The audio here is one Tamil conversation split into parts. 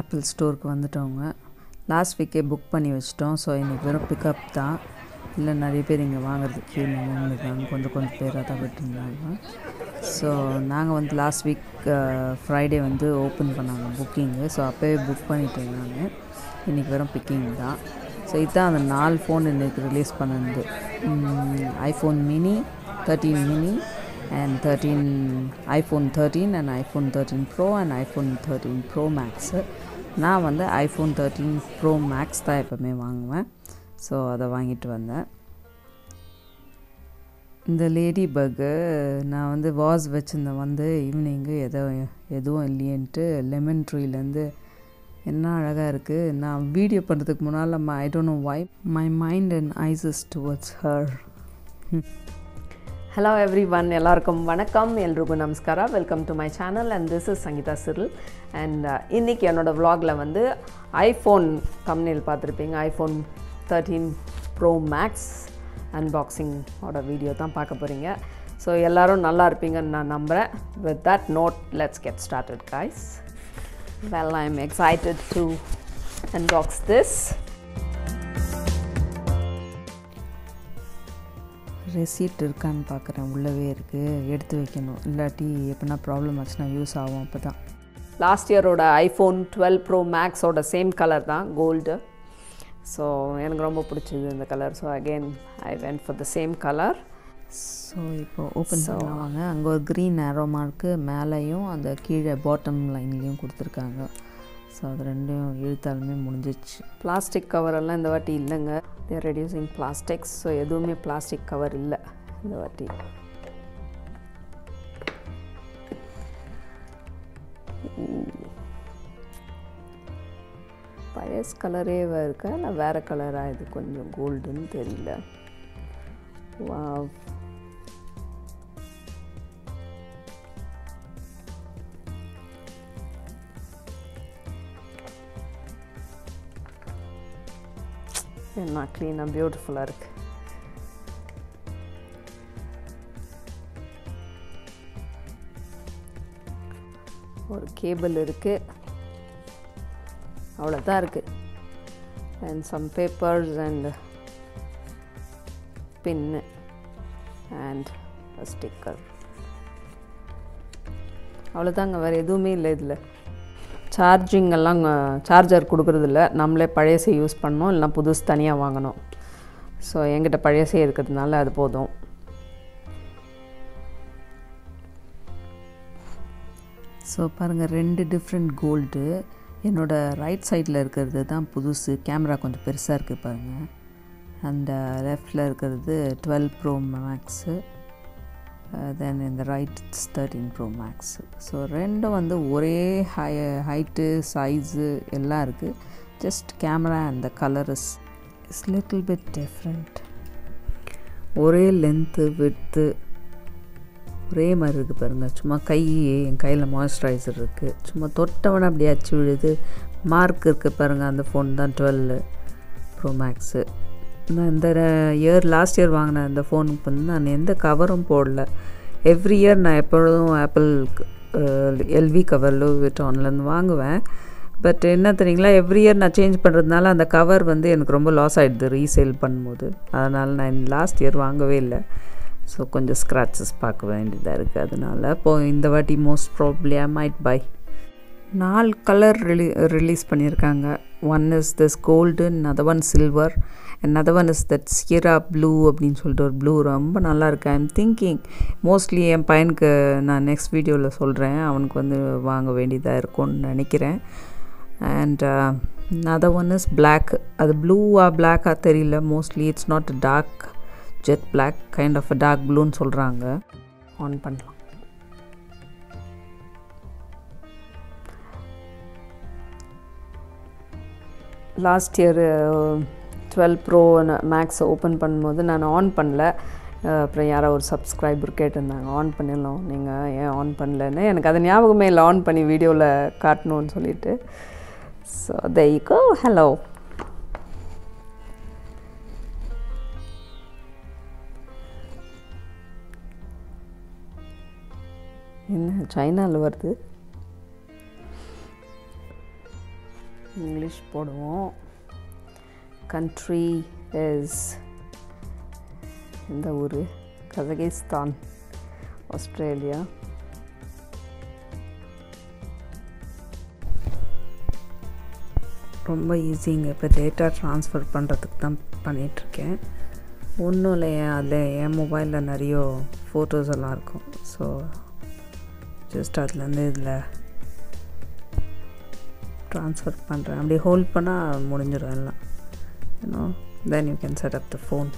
ஆப்பிள் ஸ்டோருக்கு வந்துட்டோங்க லாஸ்ட் வீக்கே புக் பண்ணி வச்சிட்டோம் ஸோ இன்றைக்கி வெறும் பிக்கப் தான் இல்லை நிறைய பேர் இங்கே வாங்குறதுக்கு queue ல நின்றுருக்காங்க கொஞ்சம் கொஞ்சம் பேராக தான் விட்டுருந்தாங்க ஸோ நாங்கள் வந்து லாஸ்ட் வீக் ஃப்ரைடே வந்து ஓப்பன் பண்ணாங்க புக்கிங்கு ஸோ அப்போவே புக் பண்ணிட்டேன் நான் இன்றைக்கி வெறும் பிக்கிங் தான் ஸோ இதுதான் அந்த நாலு ஃபோன் இன்றைக்கி ரிலீஸ் பண்ணது iPhone mini thirteen mini and thirteen iPhone thirteen and iPhone thirteen pro and iPhone thirteen pro max நான் வந்து ஐஃபோன் தேர்ட்டீன் ப்ரோ மேக்ஸ் தான் எப்போவுமே வாங்குவேன் ஸோ அதை வாங்கிட்டு வந்தேன் இந்த லேடி பக்கு நான் வந்து வாஸ் வச்சுருந்தேன் வந்து ஈவினிங்கு எதோ எதுவும் இல்லையன்ட்டு லெமன் ட்ரீலேருந்து என்ன அழகாக இருக்குது நான் வீடியோ பண்ணுறதுக்கு முன்னால் நம்ம I don't know why my mind and eyes towards her hello everyone ಎಲ್ಲರಿಗೂ வணக்கம் எல்லோருக்கும் நமஸ்காரா welcome to my channel and this is Sangeetha Cyril and இன்றைக்கி என்னோடய vlogல வந்து ஐஃபோன் கம்னியில் பார்த்துருப்பீங்க ஐஃபோன் தேர்ட்டீன் ப்ரோ மேக்ஸ் அன்பாக்சிங்கோட வீடியோ தான் பார்க்க போகிறீங்க ஸோ எல்லோரும் நல்லா இருப்பீங்கன்னு நான் நம்புகிறேன் with that note let's get started guys well i'm excited to unbox this receipt இருக்கான்னு பார்க்குறேன் உள்ளவே இருக்குது எடுத்து வைக்கணும் இல்லாட்டி எப்படின்னா ப்ராப்ளம் ஆச்சுன்னா யூஸ் ஆகும் அப்போ தான் லாஸ்ட் இயரோட ஐஃபோன் டுவெல் ப்ரோ மேக்ஸோட சேம் கலர் தான் கோல்டு ஸோ எனக்கு ரொம்ப பிடிச்சது இந்த colour so again I went for the same colour so இப்போ ஓப்பன் பண்ணுவாங்க அங்கே ஒரு க்ரீன் ஆரோ மார்க்கு மேலேயும் அந்த கீழே பாட்டம் லைன்லேயும் கொடுத்துருக்காங்க ஸோ அது ரெண்டும் இழுத்தாலுமே முடிஞ்சிச்சு பிளாஸ்டிக் கவரெல்லாம் இந்த வாட்டி இல்லைங்க தேர் ரெடியூசிங் பிளாஸ்டிக்ஸ் ஸோ எதுவுமே பிளாஸ்டிக் கவர் இல்லை இந்த வாட்டி பயஸ் கலரே இருக்கா இல்லை வேறு கலராக இது கொஞ்சம் கோல்டுன்னு தெரியல வாவ் என்ன க்ளீனாக பியூட்டிஃபுல்லாக இருக்குது ஒரு கேபிள் இருக்குது அவ்வளோதான் இருக்குது and some papers and pin and sticker அவ்வளோதாங்க வேறு எதுவுமே இல்லை இதில் சார்ஜிங் எல்லாம் சார்ஜர் கொடுக்குறதில்ல நம்மளே பழையசை யூஸ் பண்ணோம் இல்லைனா புதுசு தனியாக வாங்கணும் ஸோ என்கிட்ட பழையசே இருக்கிறதுனால அது போதும் ஸோ பாருங்கள் ரெண்டு டிஃப்ரெண்ட் கோல்டு என்னோடய ரைட் சைடில் இருக்கிறது தான் புதுசு கேமரா கொஞ்சம் பெருசாக இருக்குது பாருங்கள் அந்த லெஃப்டில் இருக்கிறது டுவெல் ப்ரோ மேக்ஸு தென் இந்த right thirteen pro max so ரெண்டும் வந்து ஒரே ஹை ஹைட்டு சைஸு எல்லாம் இருக்குது just camera and the colour is is little bit different ஒரே லென்த்து வித்து ஒரே மாதிரி இருக்குது பாருங்கள் சும்மா கை என் கையில் மாய்ஸ்சரைசர் இருக்குது சும்மா தொட்டவன அப்படியே அச்சு விழுது மார்க் இருக்குது பாருங்கள் அந்த ஃபோன் தான் டுவெல்லு ப்ரோ மேக்ஸு நான் இந்த இயர் லாஸ்ட் இயர் வாங்கின இந்த ஃபோனுக்கு வந்து நான் எந்த கவரும் போடல எவ்ரி இயர் நான் எப்பொழுதும் ஆப்பிள் எல்வி கவரில் விட்டோன்லேருந்து வாங்குவேன் பட் என்ன தெரியுங்களா எவ்ரி இயர் நான் சேஞ்ச் பண்ணுறதுனால அந்த கவர் வந்து எனக்கு ரொம்ப லாஸ் ஆகிடுது ரீசேல் பண்ணும்போது அதனால் நான் லாஸ்ட் இயர் வாங்கவே இல்லை ஸோ கொஞ்சம் ஸ்க்ராச்சஸ் பார்க்க வேண்டியதாக இருக்குது அதனால் இப்போது இந்த வாட்டி most probably I might buy நாலு கலர் ரிலீ ரிலீஸ் பண்ணியிருக்காங்க one is this gold another one silver another one is that sierra blue அப்படின்னு சொல்லிட்டு ஒரு ப்ளூ ரொம்ப நல்லா இருக்கு ஐம் திங்கிங் மோஸ்ட்லி என் பையனுக்கு நான் நெக்ஸ்ட் வீடியோவில் சொல்கிறேன் அவனுக்கு வந்து வாங்க வேண்டியதாக இருக்கும்னு நினைக்கிறேன் and another one is black அது ப்ளூவாக பிளாக்காக தெரியல mostly it's not dark jet black kind of dark ப்ளூன்னு சொல்கிறாங்க ஆன் பண்ணலாம் last year twelve pro max open பண்ணும்போது நான் ஆன் பண்ணல அப்புறம் யாரோ ஒரு சப்ஸ்கிரைபர் கேட்டிருந்தாங்க ஆன் பண்ணிடலாம் நீங்கள் ஏன் ஆன் பண்ணலன்னு எனக்கு அது ஞாபகமே இல்லை ஆன் பண்ணி வீடியோவில் காட்டணும்னு சொல்லிட்டு ஸோ தெய்கோ ஹலோ என்ன சைனாவில் வருது இங்கிலீஷ் போடுவோம் கண்ட்ரி இஸ் இந்த ஊர் கசகிஸ்தான் ஆஸ்திரேலியா ரொம்ப ஈஸிங்க இப்போ டேட்டா ட்ரான்ஸ்ஃபர் பண்ணுறதுக்கு தான் பண்ணிகிட்ருக்கேன் ஒன்றும் இல்லை என் அதில் என் மொபைலில் நிறைய ஃபோட்டோஸ் எல்லாம் இருக்கும் ஸோ ஜஸ்ட் அதுலேருந்து இதில் ட்ரான்ஸ்ஃபர் பண்ணுறேன் அப்படி ஹோல்ட் பண்ணால் முடிஞ்சிடும் எல்லாம் you know then you can set up the phone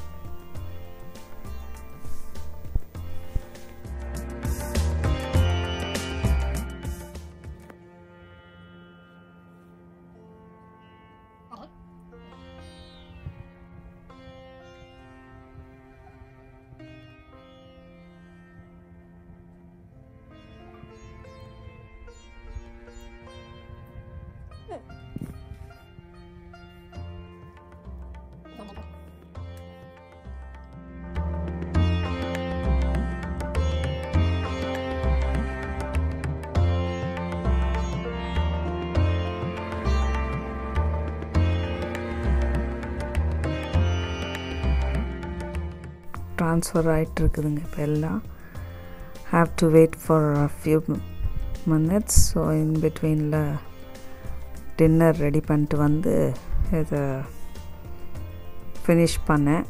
transfer ஆகிட்டு இருக்குதுங்க இப்போ எல்லாம் have to wait for few minutes so in பிட்வீனில் டின்னர் ரெடி பண்ணிட்டு வந்து இதை ஃபினிஷ் பண்ணேன்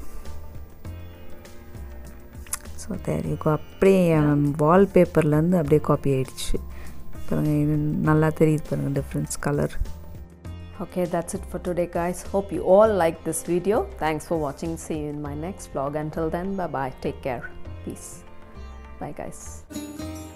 ஸோ தேரிக்கோ அப்படியே என் வால்பேப்பர்லேருந்து அப்படியே காப்பி ஆகிடுச்சு பாருங்கள் இது நல்லா தெரியுது பாருங்கள் difference colour Okay, that's it for today, guys. Hope you all liked this video. Thanks for watching. See you in my next vlog. Until then, bye bye. Take care. Peace. Bye, guys.